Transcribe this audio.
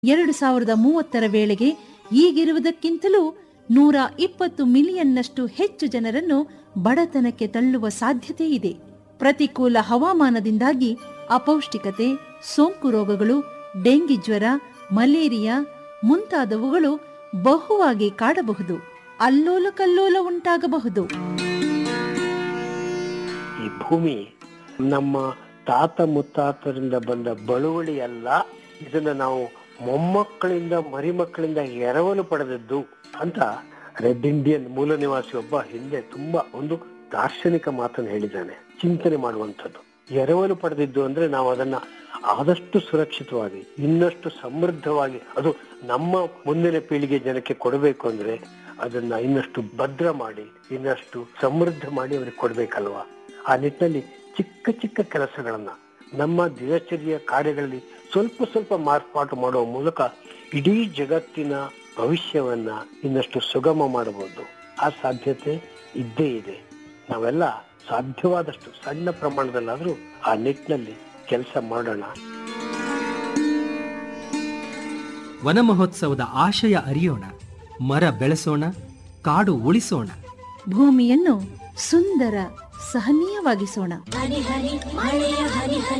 ಎರಡು ಸಾವಿರದ ಮೂವತ್ತರ ವೇಳೆಗೆ ಈಗಿರುವುದಕ್ಕಿಂತಲೂ ನೂರ ಇಪ್ಪತ್ತು ಮಿಲಿಯನ್ನಷ್ಟು ಹೆಚ್ಚು ಜನರನ್ನು ಬಡತನಕ್ಕೆ ತಳ್ಳುವ ಸಾಧ್ಯತೆ ಇದೆ ಪ್ರತಿಕೂಲ ಹವಾಮಾನದಿಂದಾಗಿ ಅಪೌಷ್ಟಿಕತೆ ಸೋಂಕು ರೋಗಗಳು ಡೆಂಗಿ ಜ್ವರ ಮಲೇರಿಯಾ ಮುಂತಾದವುಗಳು ಬಹುವಾಗಿ ಕಾಡಬಹುದು ಅಲ್ಲೋಲ ಕಲ್ಲೋಲ ಉಂಟಾಗಬಹುದು ಈ ಭೂಮಿ ನಮ್ಮ ತಾತ ಮುತ್ತಾತರಿಂದ ಬಂದ ಬಳುವಳಿ ಅಲ್ಲ ಇದನ್ನ ನಾವು ಮೊಮ್ಮಕ್ಕಳಿಂದ ಮರಿಮಕ್ಕಳಿಂದ ಎರವಲು ಪಡೆದದ್ದು ಅಂತ ರೆಡ್ ಇಂಡಿಯನ್ ಮೂಲ ನಿವಾಸಿ ಒಬ್ಬ ಹಿಂದೆ ತುಂಬಾ ಒಂದು ದಾರ್ಶನಿಕ ಮಾತನ್ನು ಹೇಳಿದ್ದಾನೆ ಚಿಂತನೆ ಮಾಡುವಂಥದ್ದು ಎರವಲು ಪಡೆದಿದ್ದು ಅಂದ್ರೆ ನಾವು ಅದನ್ನ ಆದಷ್ಟು ಸುರಕ್ಷಿತವಾಗಿ ಇನ್ನಷ್ಟು ಸಮೃದ್ಧವಾಗಿ ಅದು ನಮ್ಮ ಮುಂದಿನ ಪೀಳಿಗೆ ಜನಕ್ಕೆ ಕೊಡಬೇಕು ಅಂದ್ರೆ ಅದನ್ನ ಇನ್ನಷ್ಟು ಭದ್ರ ಮಾಡಿ ಇನ್ನಷ್ಟು ಸಮೃದ್ಧ ಮಾಡಿ ಅವ್ರಿಗೆ ಕೊಡ್ಬೇಕಲ್ವಾ ಆ ನಿಟ್ಟಿನಲ್ಲಿ ಚಿಕ್ಕ ಚಿಕ್ಕ ಕೆಲಸಗಳನ್ನ ನಮ್ಮ ದಿನಚರಿಯ ಕಾರ್ಯಗಳಲ್ಲಿ ಸ್ವಲ್ಪ ಸ್ವಲ್ಪ ಮಾರ್ಪಾಟು ಮಾಡುವ ಮೂಲಕ ಇಡೀ ಜಗತ್ತಿನ ಭವಿಷ್ಯವನ್ನ ಇನ್ನಷ್ಟು ಸುಗಮ ಮಾಡಬಹುದು ಆ ಸಾಧ್ಯತೆ ಇದ್ದೇ ಇದೆ ನಾವೆಲ್ಲ ಸಾಧ್ಯವಾದಷ್ಟು ಸಣ್ಣ ಪ್ರಮಾಣದಲ್ಲಾದ್ರೂ ಆ ನಿಟ್ಟಿನಲ್ಲಿ ಕೆಲಸ ಮಾಡೋಣ ವನ ಮಹೋತ್ಸವದ ಆಶಯ ಅರಿಯೋಣ ಮರ ಬೆಳೆಸೋಣ ಕಾಡು ಉಳಿಸೋಣ ಭೂಮಿಯನ್ನು ಸುಂದರ ಸಹನೀಯವಾಗಿಸೋಣ ಹನಿ ಹನಿ ಮಳೆಯ ಹನಿ ಹನಿ